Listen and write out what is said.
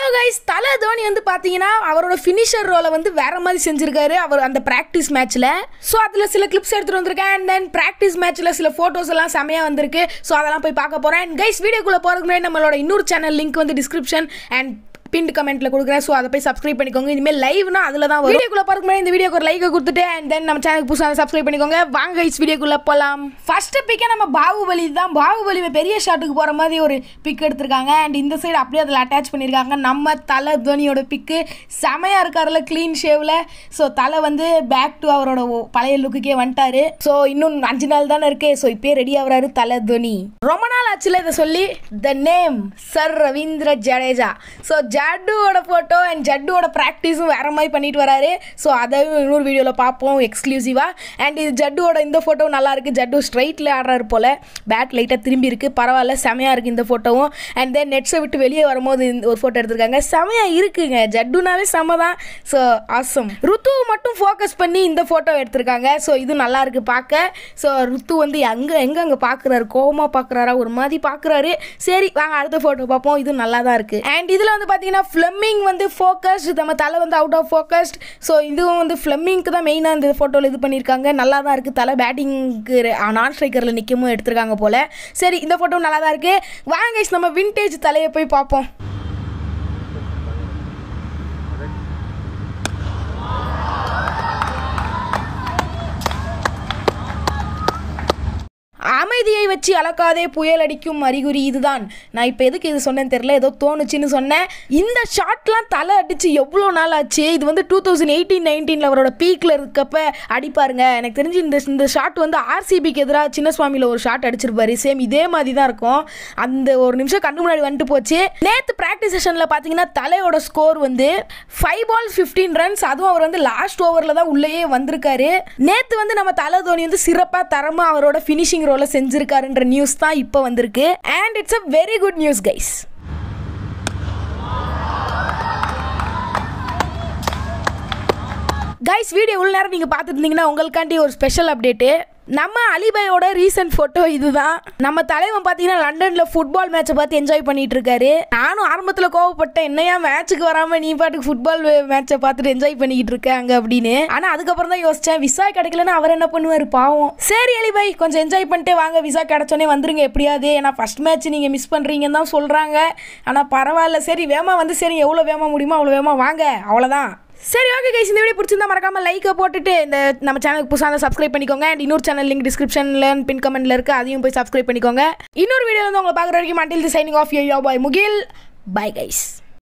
guys தலை தோனி வந்து பார்த்தீங்கன்னா அவரோட ஃபினிஷர் ரோலை வந்து வேற மாதிரி செஞ்சிருக்காரு அவர் அந்த ப்ராக்டிஸ் மேட்ச்சில் ஸோ அதில் சில கிளிப்ஸ் எடுத்துகிட்டு வந்திருக்கேன் அண்ட் தென் ப்ராக்டிஸ் மேட்ச்சில் சில ஃபோட்டோஸ் எல்லாம் செமையாக வந்திருக்கு ஸோ அதெல்லாம் போய் பார்க்க போகிறேன் அண்ட் கைஸ் வீடியோக்குள்ளே போகிறதுக்கு முன்னாடி நம்மளோட இன்னொரு சேனல் லிங்க் வந்து டிஸ்கிரிப்ஷன் அண்ட் பின் கமெண்ட்ல கொடுக்குறேன் ஸோ அதை போய் சப்ஸ்கிரைப் பண்ணிக்கோங்க இனிமேல் லைவ்னா அதில் தான் வரும் வீடியோக்குள்ள பார்க்க முன்னாடி இந்த வீடியோக்கு ஒரு லைக் கொடுத்துட்டு அண்ட் தென் நம்ம சேனலுக்கு புதுசாக சப்ஸ்கிரைப் பண்ணிக்கோங்க வாங்க கைஸ் வீடியோக்குள்ள போகலாம் ஃபர்ஸ்ட் பிக்கே நம்ம பாகுபலி தான் பாகுபலி பெரிய ஷாட்டுக்கு போகிற மாதிரி ஒரு பிக் எடுத்திருக்காங்க அண்ட் இந்த சைடு அப்படியே அதில் அட்டாச் பண்ணியிருக்காங்க நம்ம தலை தோனியோட பிக்கு செமையாக இருக்காருல க்ளீன் ஷேவில் ஸோ தலை வந்து பேக் டு அவரோட ஓ- பழைய லுக்குக்கே வந்துட்டாரு ஸோ இன்னும் அஞ்சு நாள் தானே இருக்கு ஸோ இப்பயே ரெடி ஆகுறாரு தலை தோனி ரொம்ப நாள் ஆச்சுல இதை சொல்லி the name sir Ravindra Jadeja so ஜட்டுவோட ஃபோட்டோ அண்ட் ஜட்டுவோட ப்ராக்டிஸும் வேற மாதிரி பண்ணிட்டு வராரு ஸோ அதையும் இன்னொரு வீடியோவில் பார்ப்போம் எக்ஸ்க்ளூசிவாக அண்ட் இது ஜட்டுவோட இந்த ஃபோட்டோ நல்லா இருக்கு ஜட்டு ஸ்ட்ரைட்டில் ஆடுறாரு போல பேட் லைட்டாக திரும்பி இருக்கு பரவாயில்ல செமையாக இருக்குது இந்த ஃபோட்டோவும் அண்ட் தென் நெட்ஸை விட்டு வெளியே வரும்போது இந்த ஒரு ஃபோட்டோ எடுத்திருக்காங்க செமையாக இருக்குங்க ஜட்டுனாவே செம தான் ஸோ ஆசம் ருத்துவை மட்டும் ஃபோக்கஸ் பண்ணி இந்த ஃபோட்டோ எடுத்திருக்காங்க ஸோ இது நல்லா இருக்கு பார்க்க ஸோ ருத்து வந்து எங்கே எங்கே அங்கே பார்க்குறாரு கோவமாக பார்க்குறாரா ஒரு மாதிரி பார்க்குறாரு சரி வாங்க அடுத்த ஃபோட்டோ பார்ப்போம் இது நல்லா தான் இருக்குது அண்ட் இதில் வந்து பார்த்தீங்கன்னா ஃப்ளெமிங் வந்து ஃபோக்கஸ்ட் நம்ம தலை வந்து அவுட் ஆஃப் ஃபோக்கஸ்ட் ஸோ இதுவும் வந்து ஃப்ளெமிங்க்கு தான் மெயினாக இந்த ஃபோட்டோவில் இது பண்ணியிருக்காங்க நல்லா தான் இருக்குது தலை பேட்டிங்க்கு நான் ஸ்ட்ரைக்கரில் நிற்கவும் எடுத்திருக்காங்க போல் சரி இந்த ஃபோட்டோ நல்லா தான் இருக்குது வாங்க guys, நம்ம விண்டேஜ் தலையை போய் பார்ப்போம் அமைதியை வச்சு அளக்காதே புயல் அடிக்கும் அறிகுறி இதுதான் நான் இப்போ எதுக்கு இது சொன்னேன்னு தெரியல ஏதோ தோணுச்சுன்னு சொன்னேன் இந்த ஷாட்லாம் தலை அடிச்சு எவ்வளோ நாள் ஆச்சு இது வந்து டூ தௌசண்ட் எயிட்டீன் நைன்டீனில் அவரோட பீக்கில் இருக்கப்ப அடிப்பாருங்க எனக்கு தெரிஞ்சு இந்த இந்த ஷாட் வந்து ஆர்சிபிக்கு எதிராக சின்னசுவாமியில் ஒரு ஷாட் அடிச்சிருப்பாரு சேம் இதே மாதிரி தான் இருக்கும் அந்த ஒரு நிமிஷம் கண்ணு முன்னாடி வந்துட்டு போச்சு நேற்று ப்ராக்டிஸ் செஷனில் பார்த்தீங்கன்னா தலையோட ஸ்கோர் வந்து ஃபைவ் பால்ஸ் ஃபிஃப்டீன் ரன்ஸ் அதுவும் அவர் வந்து லாஸ்ட் ஓவரில் தான் உள்ளேயே வந்திருக்காரு நேற்று வந்து நம்ம தலை தோனி வந்து சிறப்பாக தரமாக அவரோட ஃபினிஷிங் ரோலை செஞ்சிருக்காருன்ற நியூஸ் தான் இப்போ வந்திருக்கு and it's a very good news guys guys video உள்ள நேரம் நீங்கள் பார்த்துருந்தீங்கன்னா உங்களுக்காண்டி ஒரு ஸ்பெஷல் அப்டேட்டு நம்ம அலிபாயோட ரீசன்ட் ஃபோட்டோ இதுதான் நம்ம தலைவன் பார்த்தீங்கன்னா லண்டனில் ஃபுட்பால் மேட்சை பார்த்து என்ஜாய் பண்ணிட்டு இருக்காரு நானும் ஆரம்பத்தில் கோவப்பட்டேன் என்னையா மேட்ச்சுக்கு வராமல் நீ பாட்டுக்கு ஃபுட்பால் மேட்சை பார்த்துட்டு என்ஜாய் பண்ணிக்கிட்டு இருக்க அங்கே அப்படின்னு ஆனால் அதுக்கப்புறம் தான் யோசிச்சேன் விசா கிடைக்கலன்னா அவர் என்ன பண்ணுவார் பாவம் சரி அலிபாய் கொஞ்சம் என்ஜாய் பண்ணிட்டு வாங்க விசா கிடைச்சோன்னே வந்துருங்க எப்படியாவது ஏன்னா ஃபர்ஸ்ட் மேட்ச் நீங்கள் மிஸ் பண்ணுறீங்கன்னு தான் சொல்கிறாங்க ஆனால் பரவாயில்ல சரி வேமா வந்து சரி எவ்வளோ வேமா முடியுமோ அவ்வளோ வேமா வாங்க அவ்வளோதான் சரி ஓகே கைஸ் இந்த வீடியோ பிடிச்சிருந்தா மறக்காம லைக்கை போட்டுட்டு இந்த நம்ம சேனலுக்கு புதுசாக சப்ஸ்கிரைப் பண்ணிக்கோங்க அண்ட் இன்னொரு சேனல் லிங்க் டிஸ்கிரிப்ஷனில் பின் கமெண்ட்ல இருக்கு அதையும் போய் சப்ஸ்கிரைப் பண்ணிக்கோங்க இன்னொரு வீடியோ வந்து உங்களை பார்க்குற வரைக்கும் மாட்டில் signing off yo boy Mugil bye guys